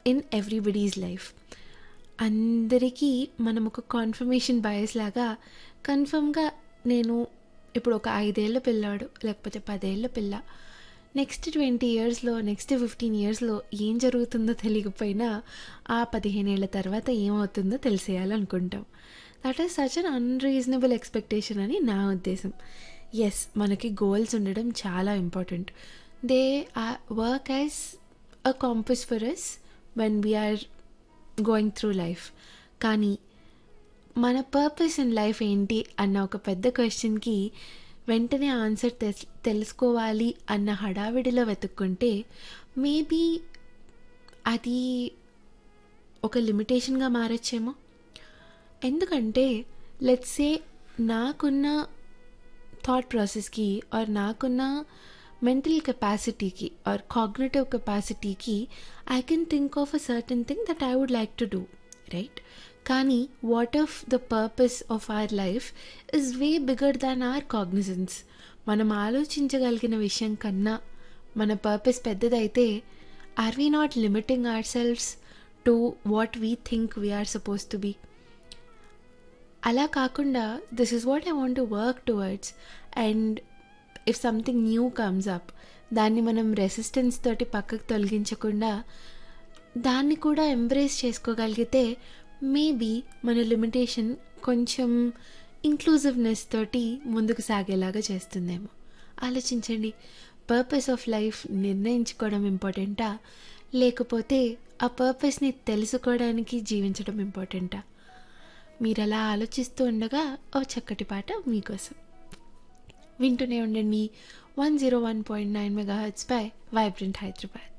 in everybody's life అందరికీ మనం ఒక కాన్ఫర్మేషన్ బయస్ లాగా కన్ఫర్మ్గా నేను ఇప్పుడు ఒక ఐదేళ్ల పిల్లాడు లేకపోతే పదేళ్ల పిల్ల నెక్స్ట్ ట్వంటీ ఇయర్స్లో నెక్స్ట్ ఫిఫ్టీన్ ఇయర్స్లో ఏం జరుగుతుందో తెలియకపోయినా ఆ పదిహేనేళ్ల తర్వాత ఏమవుతుందో తెలిసేయాలనుకుంటాం that is such an unreasonable expectation అని నా ఉద్దేశం ఎస్ మనకి గోల్స్ ఉండడం చాలా important they work as a compass for us when we're going through life కానీ మన పర్పస్ ఇన్ లైఫ్ ఏంటి అన్న ఒక పెద్ద క్వశ్చన్కి వెంటనే ఆన్సర్ తెస్ తెలుసుకోవాలి అన్న హడావిడిలో వెతుక్కుంటే మేబీ అది ఒక లిమిటేషన్గా మారచ్చేమో ఎందుకంటే లెట్సే నాకున్న థాట్ ప్రాసెస్కి ఆర్ నాకున్న మెంటల్ కెపాసిటీకి ఆర్ కాగ్నేటివ్ కెపాసిటీకి I can think of a certain thing that I would like to do right కానీ what of the purpose of our life is way bigger than our cognizance మనం ఆలోచించగలిగిన విషయం కన్నా మన purpose పెద్దదైతే are we not limiting ourselves to what we think we're suppose to be అలా కాకుండా this is what I want to work towards and if something new comes up దాన్ని మనం రెసిస్టెన్స్ తోటి పక్కకు తొలగించకుండా దాన్ని కూడా ఎంబ్రేస్ చేసుకోగలిగితే మేబీ మన లిమిటేషన్ కొంచెం ఇంక్లూజివ్నెస్ తోటి ముందుకు సాగేలాగా చేస్తుందేమో ఆలోచించండి పర్పస్ ఆఫ్ లైఫ్ నిర్ణయించుకోవడం ఇంపార్టెంటా లేకపోతే ఆ పర్పస్ని తెలుసుకోవడానికి జీవించడం ఇంపార్టెంటా మీరు అలా ఆలోచిస్తూ ఉండగా ఓ చక్కటి పాట మీకోసం వింటూనే ఉండండి one zero one point nine mega హెచ్పై వైబ్రెంట్ హైదరాబాద్